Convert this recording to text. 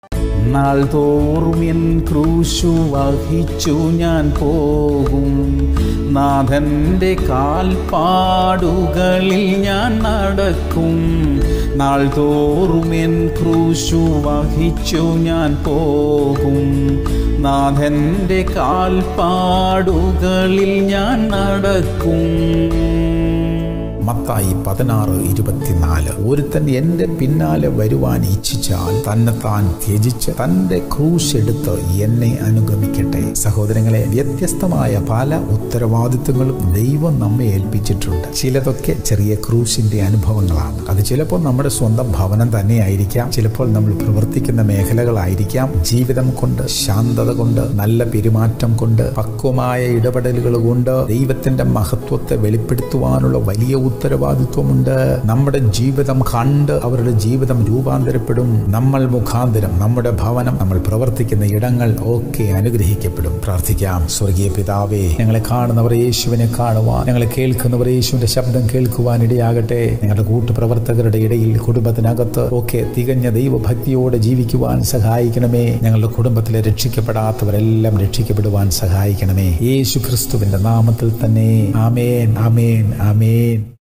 നാൾ തോറും എൻ ക്രൂശു വഹിച്ചു ഞാൻ പോകും നാഥൻ്റെ കാൽപ്പാടുകളിൽ ഞാൻ നടക്കും നാൾ തോറും എൻ ക്രൂശു വഹിച്ചു ഞാൻ പോകും നാഥൻ്റെ കാൽപ്പാടുകളിൽ ഞാൻ നടക്കും മത്തായി പതിനാറ് ഇരുപത്തിനാല് ഒരുത്തൻ എൻ്റെ പിന്നാലെ വരുവാൻ ഇച്ഛിച്ചാൽ തന്നെ താൻ ത്യജിച്ച് തൻ്റെ ക്രൂശ് എടുത്ത് എന്നെ അനുഗമിക്കട്ടെ സഹോദരങ്ങളെ വ്യത്യസ്തമായ പല ഉത്തരവാദിത്വങ്ങളും ദൈവം നമ്മെ ഏൽപ്പിച്ചിട്ടുണ്ട് ചിലതൊക്കെ ചെറിയ ക്രൂശിന്റെ അനുഭവങ്ങളാണ് അത് ചിലപ്പോൾ നമ്മുടെ സ്വന്തം ഭവനം തന്നെയായിരിക്കാം ചിലപ്പോൾ നമ്മൾ പ്രവർത്തിക്കുന്ന മേഖലകളായിരിക്കാം ജീവിതം കൊണ്ട് ശാന്തത കൊണ്ട് നല്ല പെരുമാറ്റം കൊണ്ട് പക്വമായ ഇടപെടലുകൾ കൊണ്ട് ദൈവത്തിന്റെ മഹത്വത്തെ വെളിപ്പെടുത്തുവാനുള്ള വലിയ ഉത്തരവാദിത്വമുണ്ട് നമ്മുടെ ജീവിതം കണ്ട് അവരുടെ ജീവിതം രൂപാന്തരപ്പെടും നമ്മൾ മുഖാന്തരം നമ്മുടെ ഭവനം നമ്മൾ പ്രവർത്തിക്കുന്ന ഇടങ്ങൾ ഒക്കെ അനുഗ്രഹിക്കപ്പെടും പ്രാർത്ഥിക്കാം സ്വർഗീയ പിതാവേ ഞങ്ങളെ കാണുന്നവർ യേശുവിനെ കാണുവാൻ ഞങ്ങളെ കേൾക്കുന്നവർ യേശുവിന്റെ ശബ്ദം കേൾക്കുവാൻ ഇടയാകട്ടെ ഞങ്ങളുടെ കൂട്ടുപ്രവർത്തകരുടെ ഇടയിൽ കുടുംബത്തിനകത്ത് ഒക്കെ തികഞ്ഞ ദൈവഭക്തിയോടെ ജീവിക്കുവാൻ സഹായിക്കണമേ ഞങ്ങളുടെ കുടുംബത്തിലെ രക്ഷിക്കപ്പെടാത്തവരെല്ലാം രക്ഷിക്കപ്പെടുവാൻ സഹായിക്കണമേ യേശു ക്രിസ്തുവിന്റെ നാമത്തിൽ തന്നെ ആമേൻ ആമേൻ ആമേൻ